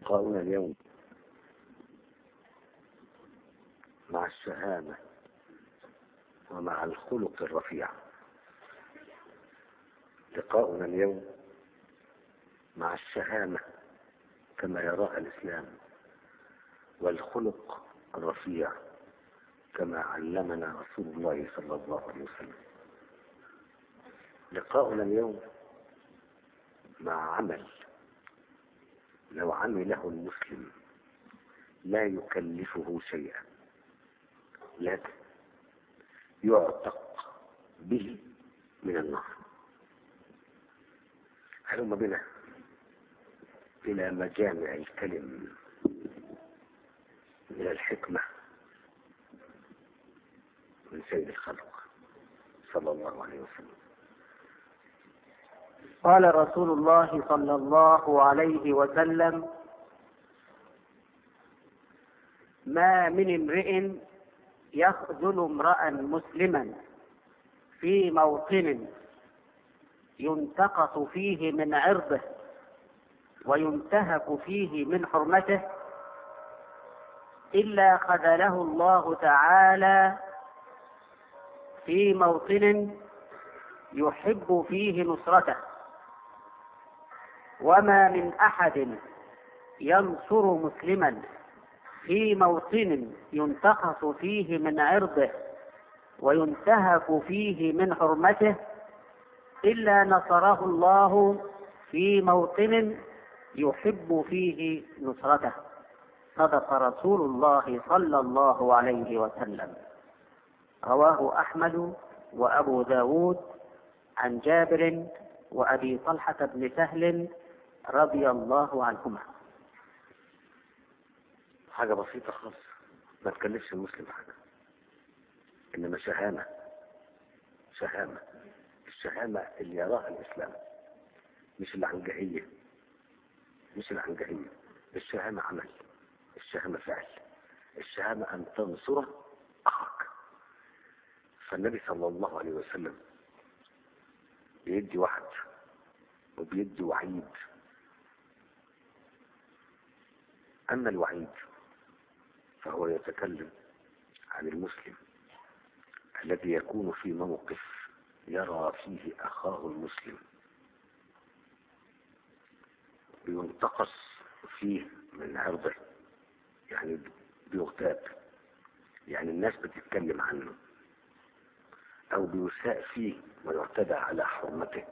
لقاؤنا اليوم مع الشهامة ومع الخلق الرفيع لقاؤنا اليوم مع الشهامة كما يراها الإسلام والخلق الرفيع كما علمنا رسول الله صلى الله عليه وسلم لقاؤنا اليوم مع عمل لو عمله المسلم لا يكلفه شيئا لكن يعتق به من النار هلم بنا إلى مجامع الكلم من الحكمة من سيد الخلق صلى الله عليه وسلم قال رسول الله صلى الله عليه وسلم ما من امرئ يخذل امرأ مسلما في موطن ينتقص فيه من عرضه وينتهك فيه من حرمته إلا خذله الله تعالى في موطن يحب فيه نصرته وما من أحد ينصر مسلما في موطن ينتقص فيه من عرضه وينتهك فيه من حرمته إلا نصره الله في موطن يحب فيه نصرته صدق رسول الله صلى الله عليه وسلم رواه أحمد وأبو داود عن جابر وأبي طلحة بن سهل رضي الله عنهما حاجة بسيطة خالص ما تكلفش المسلم حاجة إنما شهامة شهامة الشهامة اللي يراها الإسلام مش العنجهية مش العنجهية الشهامة عمل الشهامة فعل الشهامة أن تنصر أخاك فالنبي صلى الله عليه وسلم بيدي وعد وبيدي وعيد أما الوعيد فهو يتكلم عن المسلم الذي يكون في موقف يرى فيه أخاه المسلم بينتقص فيه من عرضه يعني بيغتاب يعني الناس بتتكلم عنه أو بيساء فيه ويعتدى على حرمته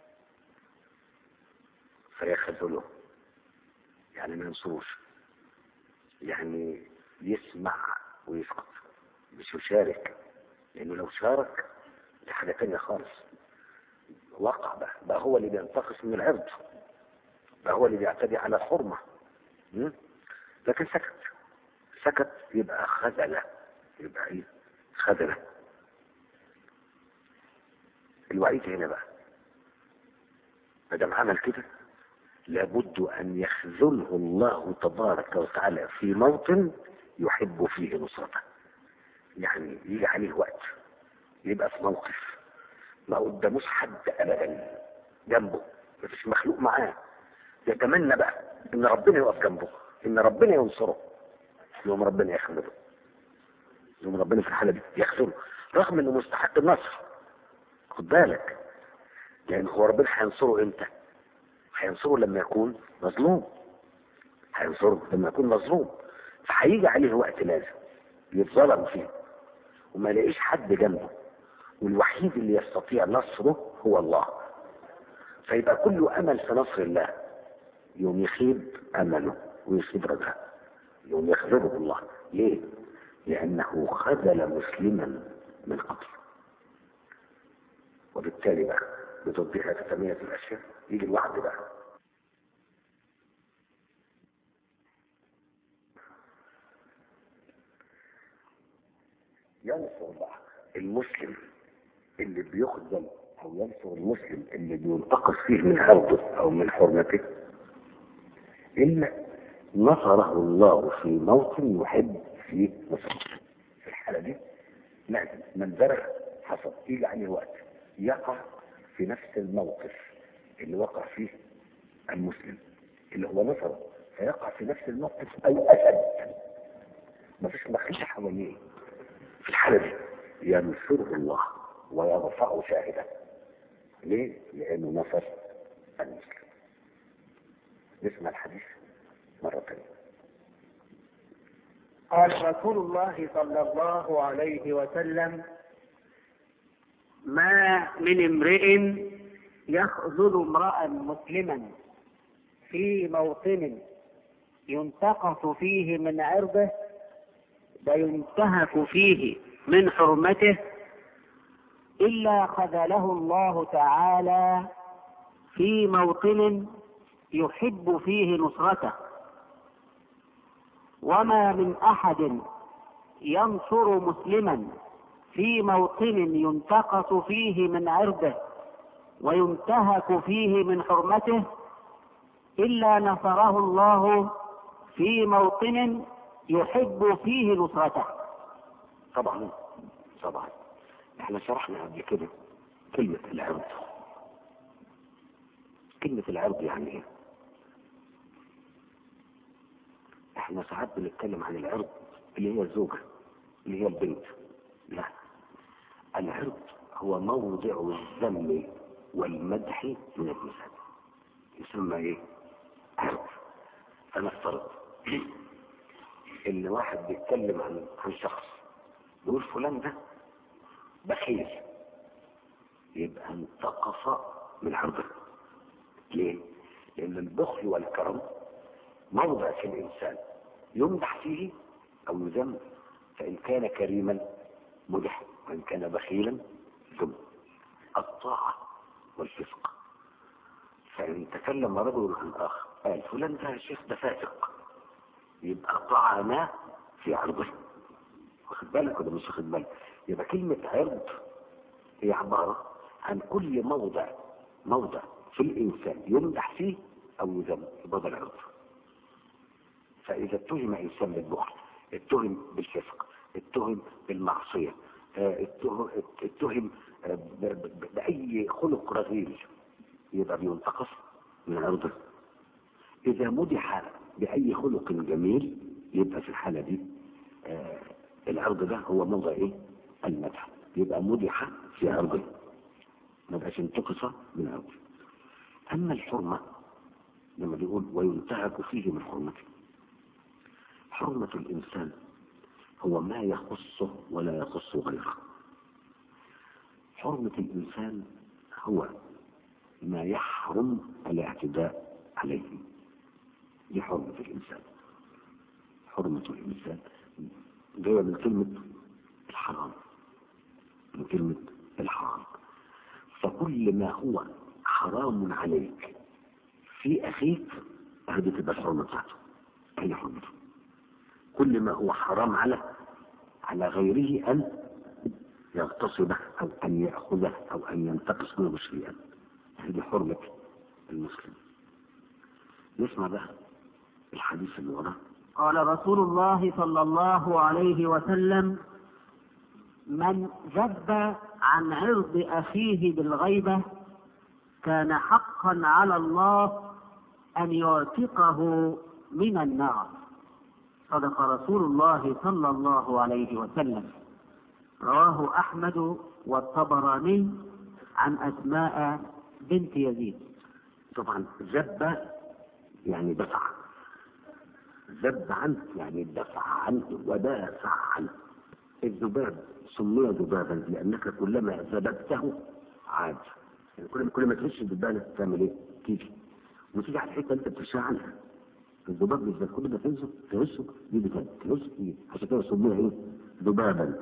فيخذله يعني ما ينصروش يعني يسمع ويسقط مش يشارك لانه لو شارك دي حاجه تانية خالص وقع بقى بقى هو اللي بينتقص من العرض بقى هو اللي بيعتدي على الحرمه م? لكن سكت سكت يبقى خذله يبقى ايه خذله الوعيد هنا بقى ما دام عمل كده لابد أن يخذله الله تبارك وتعالى في موطن يحب فيه نصرته يعني يجي عليه وقت يبقى في موقف ما قداموش حد أبدا جنبه مفيش مخلوق معاه يتمنى بقى إن ربنا يقف جنبه إن ربنا ينصره يوم ربنا يخذله يوم ربنا في الحالة دي يخذله رغم إنه مستحق النصر خد بالك لأن هو ربنا هينصره إمتى؟ هينصره لما يكون مظلوم هينصره لما يكون مظلوم فهيجي عليه وقت لازم يتظلم فيه وما يلاقيش حد جنبه والوحيد اللي يستطيع نصره هو الله فيبقى كله امل في نصر الله يوم يخيب امله ويخيب رجاءه يوم يخذله الله ليه؟ لانه خذل مسلما من قبل وبالتالي بقى بتوضيح تتميز الاشياء يجي الوعد بقى ينصر بقى المسلم اللي بيخذل او ينصر المسلم اللي بينتقص فيه من عرضه او من حرمته الا نصره الله في موطن يحب فيه نصرته في الحاله دي لازم من زرع حصل يجي عليه وقت يقع في نفس الموقف اللي وقع فيه المسلم اللي هو نصره فيقع في نفس الموقف او اشد مفيش مخيش حواليه في الحالة دي ينصره الله ويرفعه شاهدا ليه؟ لأنه نصر المسلم نسمع الحديث مرة ثانية قال رسول الله صلى الله عليه وسلم ما من امرئ يخذل امرأ مسلما في موطن ينتقص فيه من عرضه وينتهك فيه من حرمته إلا خذله الله تعالى في موطن يحب فيه نصرته وما من أحد ينصر مسلما في موطن ينتقص فيه من عرضه وينتهك فيه من حرمته إلا نصره الله في موطن يحب فيه نصرته طبعا طبعا احنا شرحنا قبل كده كلمة العرض كلمة العرض يعني ايه احنا ساعات بنتكلم عن العرض اللي هي الزوجة اللي هي البنت لا العرض هو موضع الذم والمدح من الإنسان يسمى ايه عرض فنفترض ان واحد بيتكلم عن عن شخص يقول فلان ده بخيل يبقى انتقص من عرضه ليه؟ لأن البخل والكرم موضع في الإنسان يمدح فيه أو يذم فإن كان كريما مدح وإن كان بخيلا ذم الطاعة والفسق فإن تكلم رجل عن آخر قال فلان ده الشيخ ده فاسق يبقى طعنا في عرضه واخد بالك ولا مش واخد بالك يبقى كلمة عرض هي عبارة عن كل موضع موضع في الإنسان يمدح فيه أو يذم يبقى ده العرض فإذا اتهم إنسان بالبخل اتهم بالفسق اتهم بالمعصية اه، اتهم اتهم اه، ب- ب- بأي خلق رذيل يبقى بينتقص من عرضه إذا مدح بأي خلق جميل يبقى في الحالة دي آه العرض ده هو موضع إيه؟ المدح يبقى مدح في عرضه ما بقاش انتقص من عرضه أما الحرمة لما بيقول وينتهك فيه من حرمته حرمة الإنسان هو ما يخصه ولا يخص غيره حرمة الإنسان هو ما يحرم الاعتداء عليه دي حرمة الإنسان حرمة الإنسان جاية من كلمة الحرام من كلمة الحرام فكل ما هو حرام عليك في أخيك هذه تبقى الحرمة بتاعته هي حرمته كل ما هو حرام على على غيره أن يغتصبه أو أن يأخذه أو أن ينتقص منه شيئا هذه حرمة المسلم نسمع بقى الحديث اللي وراه قال رسول الله صلى الله عليه وسلم من ذب عن عرض أخيه بالغيبة كان حقا على الله أن يعتقه من النار صدق رسول الله صلى الله عليه وسلم رواه أحمد والطبراني عن أسماء بنت يزيد طبعا ذب يعني دفع ذب عنه يعني دفع عنه ودافع عنه الذباب سمي ذبابا لانك كلما ذببته عاد يعني كل كل ما تهش الذبانه تعمل ايه؟ تيجي وتيجي على الحته اللي انت بتشيل عنها الذباب بالذات كل ما تهزه تهزه يجي تاني تهزه يجي عشان كده سميها ايه؟ ذبابا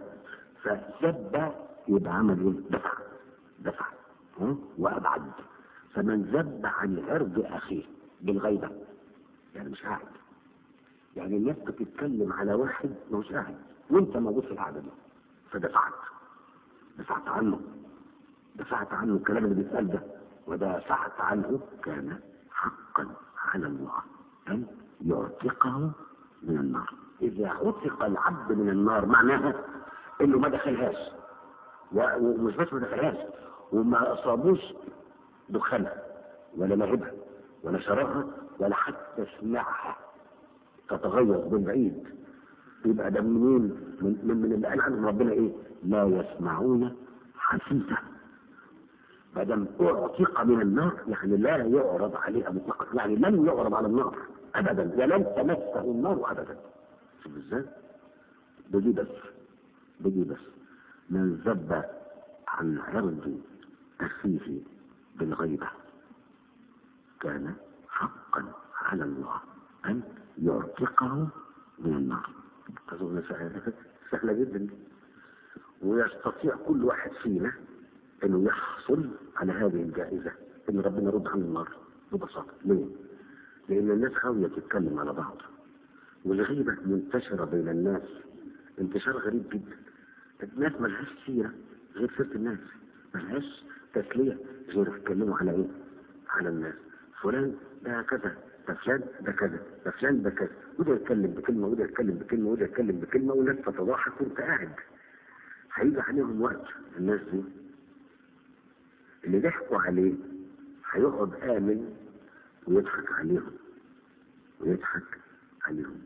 فذب يبقى عمل ايه؟ دفع دفع ها؟ وابعد فمن ذب عن عرض اخيه بالغيبه يعني مش قاعد يعني الناس بتتكلم على واحد مش قاعد وانت موجود في القعده دي فدفعت دفعت عنه دفعت عنه الكلام اللي بيتقال ده ودافعت عنه كان حقا على الله ان يعتقه من النار اذا عتق العبد من النار معناها انه ما دخلهاش و- ومش بس ما دخلهاش وما اصابوش دخانها ولا لهبها ولا شرابها ولا حتى سمعها تتغير من بعيد يبقى ده منين من, من, من اللي قال عنهم ربنا ايه لا يسمعون حسيسه ما دام اعتق من النار يعني لا يعرض عليها مطلقا يعني لن يعرض على النار ابدا ولن تمسه النار ابدا شوف ازاي بدي بس بدي بس من ذب عن عرض اخيه بالغيبه كان حقا على الله ان يعتقه من النار اظن سهله سهله جدا ويستطيع كل واحد فينا انه يحصل على هذه الجائزة ان ربنا يرد عن النار ببساطة ليه؟ لان الناس خاوية تتكلم على بعض والغيبة منتشرة بين الناس انتشار غريب جدا الناس ملهاش سيرة غير سيرة الناس ملهاش تسلية غير يتكلموا على ايه؟ على الناس فلان ده كذا ده فلان ده كذا ده فلان ده كذا وده يتكلم بكلمة وده يتكلم بكلمة وده يتكلم بكلمة والناس تتضاحك وانت قاعد هيجي عليهم وقت الناس دي اللي ضحكوا عليه هيقعد آمن ويضحك عليهم ويضحك عليهم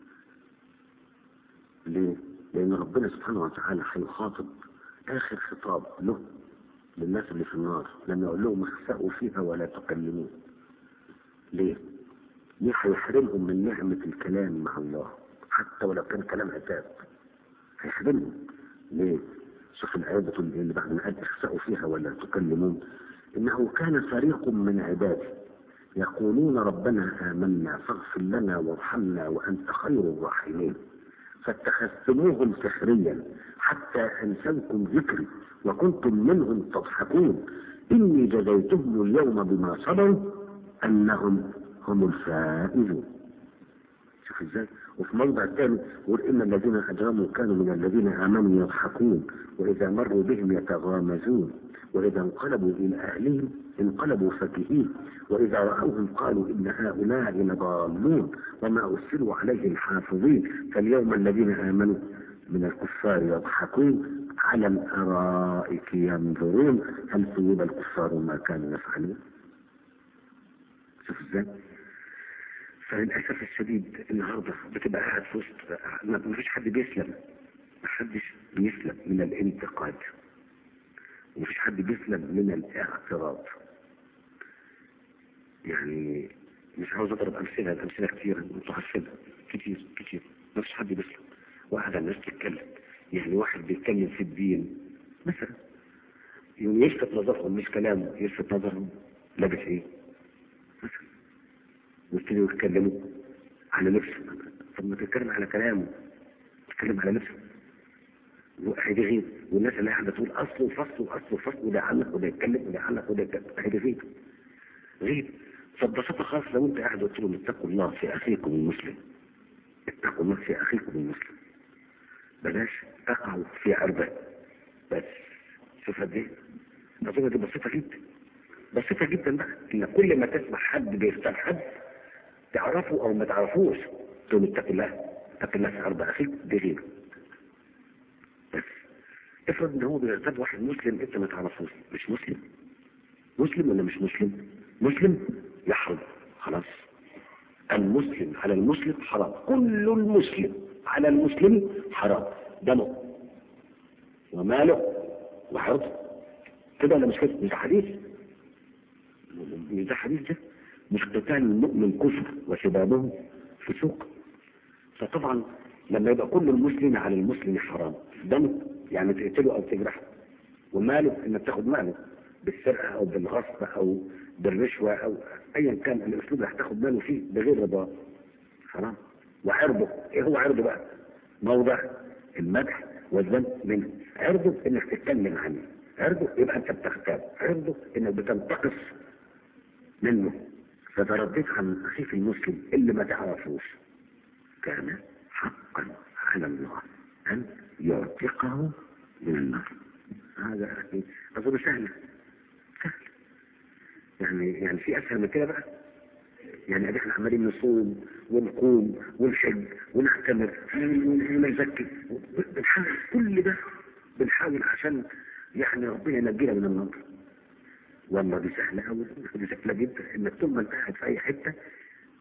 ليه؟ لأن ربنا سبحانه وتعالى هيخاطب آخر خطاب له للناس اللي في النار لما يقول لهم اخسأوا فيها ولا تكلمون ليه؟ ليه هيحرمهم من نعمة الكلام مع الله حتى ولو كان كلام عتاب هيحرمهم ليه؟ شوف الآية بتقول اللي بعد ما قال اخسأوا فيها ولا تكلمون إنه كان فريق من عبادي يقولون ربنا آمنا فاغفر لنا وارحمنا وأنت خير الراحمين فاتخذتموهم سخريا حتى أنسوكم ذكري وكنتم منهم تضحكون إني جزيتهم اليوم بما صبروا أنهم هم الفائزون شوف ازاي وفي موضع ثاني يقول ان الذين اجرموا كانوا من الذين امنوا يضحكون واذا مروا بهم يتغامزون واذا انقلبوا الى اهلهم انقلبوا فكهين واذا راوهم قالوا ان هؤلاء لضالون وما ارسلوا عليهم حافظين فاليوم الذين امنوا من الكفار يضحكون على الارائك ينظرون هل ثوب الكفار ما كانوا يفعلون شوف ازاي فللأسف الشديد النهاردة بتبقى قاعد في وسط ما فيش حد بيسلم ما حدش بيسلم من الانتقاد وما فيش حد بيسلم من الاعتراض يعني مش عاوز اضرب امثله الامثله كتير متحفظه كتير كتير ما فيش حد بيسلم واحد الناس تتكلم يعني واحد بيتكلم في الدين مثلا يوم يلفت نظرهم مش كلامه يلفت نظرهم لابس ايه مثلا ويبتدوا يتكلموا على نفسه طب ما تتكلم على كلامه تتكلم على نفسه هيدي غير والناس اللي قاعده تقول اصل وفصل واصل وفصل وده عنك وده يتكلم وده عنك وده يتكلم هيدي غير غير فببساطه خالص لو انت قاعد قلت لهم اتقوا الله في اخيكم المسلم اتقوا الله في اخيكم المسلم بلاش تقعوا في عرضه بس شوف قد ايه اظن دي بسيطه جدا بسيطه جدا بقى ان كل ما تسمع حد بيختار حد تعرفه او ما تعرفوش تقول اتق الله اتق الله في عرض اخيك دي غيره بس افرض ان هو بيرتد واحد مسلم انت ما تعرفوش مش مسلم مسلم ولا مش مسلم مسلم يحرم خلاص المسلم على المسلم حرام كل المسلم على المسلم حرام دمه وماله وحرضه كده ولا مش كده مش حديث مش ده حديث ده مش قتال المؤمن كفر وشبابه فسوق فطبعا لما يبقى كل المسلم على المسلم حرام دمه يعني تقتله او تجرحه وماله انك تاخد ماله بالسرقه او بالغصب او بالرشوه او ايا كان الاسلوب اللي هتاخد ماله فيه بغير رضاه حرام وعرضه ايه هو عرضه بقى موضع المدح والذم منه عرضه انك تتكلم عنه عرضه يبقى انت بتغتاب عرضه انك بتنتقص منه فترديت عن اخيك المسلم اللي ما تعرفوش كان حقا على الله ان يعتقه من النار هذا يعني اظن سهل سهل يعني يعني في اسهل من كده بقى يعني ادي احنا عمالين نصوم ونقوم ونحج ونعتمر ونزكي بنحاول كل ده بنحاول عشان يعني ربنا ينجينا من النار والله دي سهله قوي دي سهله جدا انك طول ما انت قاعد في اي حته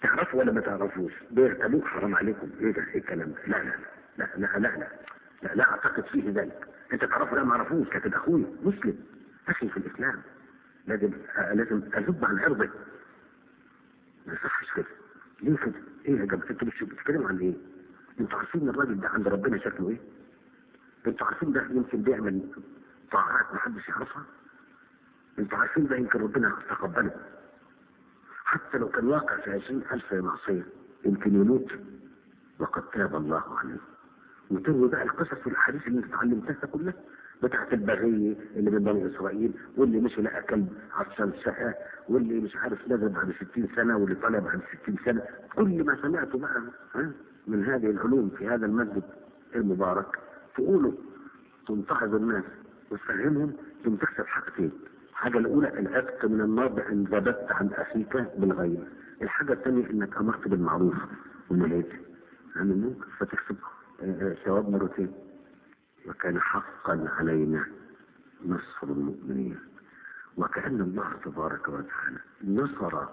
تعرفوا ولا ما تعرفوش بيغتابوك حرام عليكم ايه ده ايه الكلام ده لا لا لا لا لا لا لا, لا, لا اعتقد فيه ذلك انت تعرفه لا ما اعرفوش لكن اخوي مسلم اخي في الاسلام لازم آه لازم اذب عن عرضه ما يصحش كده ليه كده؟ ايه يا جماعه انتوا مش بتتكلموا عن ايه؟ انتوا عارفين الراجل ده عند ربنا شكله ايه؟ انتوا عارفين ده يمكن بيعمل طاعات محدش يعرفها؟ انتوا عارفين ده يمكن ربنا تقبله حتى لو كان واقع في عشرين ألف معصية يمكن يموت وقد تاب الله عليه وتروي بقى القصص والأحاديث اللي انت اتعلمتها كلها بتاعت البغي اللي من بني إسرائيل واللي مشي لقى كلب عطشان سقى واللي مش عارف نزل بعد 60 سنة واللي طلع بعد 60 سنة كل ما سمعته بقى ها من هذه العلوم في هذا المسجد المبارك تقولوا تنتحظ الناس وتفهمهم ثم تكسب حاجتين الحاجة الأولى العتق من النار بأن ذبت عن أخيك بالغيب الحاجة الثانية أنك أمرت بالمعروف ونهيت عن المنكر فتكسب ثواب مرتين وكان حقا علينا نصر المؤمنين وكأن الله تبارك وتعالى نصر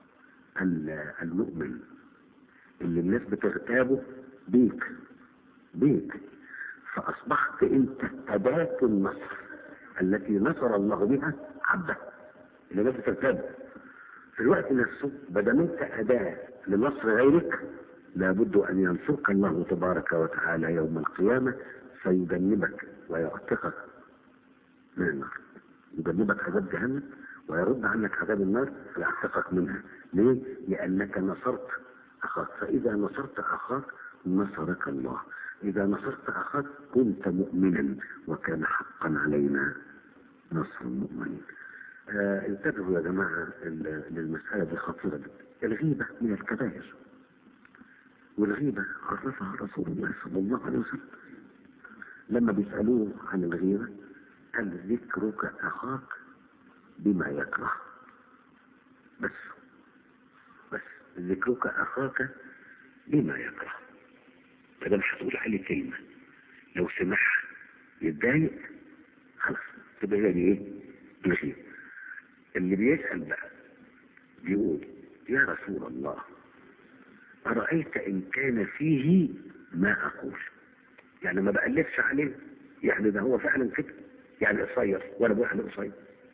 المؤمن اللي الناس بتغتابه بيك بيك فأصبحت أنت أداة النصر التي نصر الله بها عبده اللي الناس بتغتابه في الوقت نفسه بدل انت أداة لنصر غيرك لابد أن ينصرك الله تبارك وتعالى يوم القيامة فيجنبك ويعتقك من النار يجنبك عذاب جهنم ويرد عنك عذاب النار فيعتقك منها ليه؟ لأنك نصرت أخاك فإذا نصرت أخاك نصرك الله إذا نصرت أخاك كنت مؤمنا وكان حقا علينا نصر المؤمنين آه انتبهوا يا جماعة للمسألة دي خطيرة جدا الغيبة من الكبائر والغيبة عرفها رسول الله صلى الله عليه وسلم لما بيسألوه عن الغيبة قال ذكرك أخاك بما يكره بس بس ذكرك أخاك بما يكره فده مش هتقول عليه كلمة لو سمعها يتضايق خلاص تبقى يعني ايه الغيبة اللي بيسأل بقى بيقول يا رسول الله أرأيت إن كان فيه ما أقول يعني ما بألفش عليه يعني ده هو فعلا كده يعني قصير وأنا بقول عليه قصير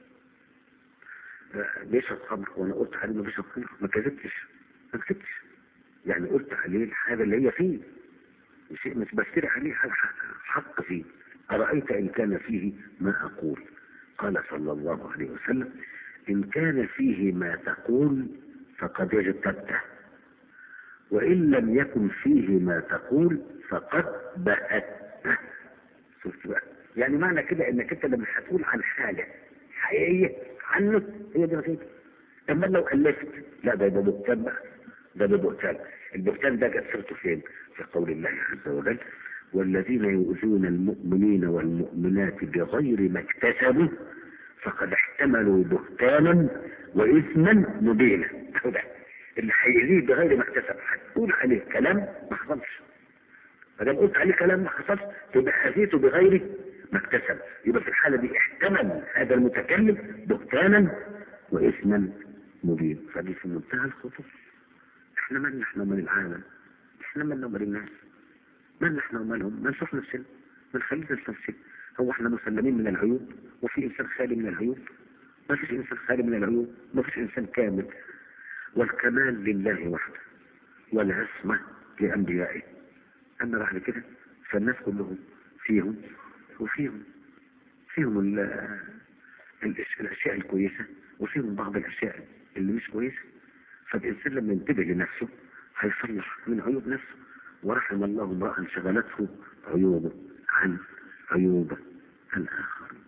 بيشرب خمر وأنا قلت عليه ما بيشرب خمر ما كذبتش ما كذبتش يعني قلت عليه الحاجة اللي هي فيه شيء مش بشتري عليه حاجة حق فيه أرأيت إن كان فيه ما أقول قال صلى الله عليه وسلم إن كان فيه ما تقول فقد اجتبته وإن لم يكن فيه ما تقول فقد بأته شفت بقى يعني معنى كده انك انت لما هتقول عن حاجة حقيقية عنه هي دي الغيبة اما لو ألفت لا ده ده بهتان بقى ده ده بهتان البهتان ده جت سيرته فين في قول الله عز وجل والذين يؤذون المؤمنين والمؤمنات بغير ما اكتسبوا فقد احتملوا بهتانا وإثما مبينا ده اللي هيأذيه بغير ما اكتسب هتقول عليه كلام ما حصلش فدام قلت عليه كلام ما حصلش تبقى أذيته بغير ما اكتسب يبقى في الحالة دي احتمل هذا المتكلم بهتانا وإثما مبين فدي في منتهى الخطوط احنا مالنا احنا ومال العالم احنا مالنا ومال الناس مالنا احنا ومالهم ما نشوف نفسنا ما نخلينا نفسنا هو احنا مسلمين من العيوب وفي انسان خالي من العيوب ما فيش انسان خالي من العيوب ما فيش انسان كامل والكمال لله وحده والعصمة لأنبيائه أما بعد كده فالناس كلهم فيهم وفيهم فيهم الأشياء الكويسة وفيهم بعض الأشياء اللي مش كويسة فالإنسان لما ينتبه لنفسه هيصلح من عيوب نفسه ورحم الله امرأ شغلته عيوبه عن عيوب الآخرين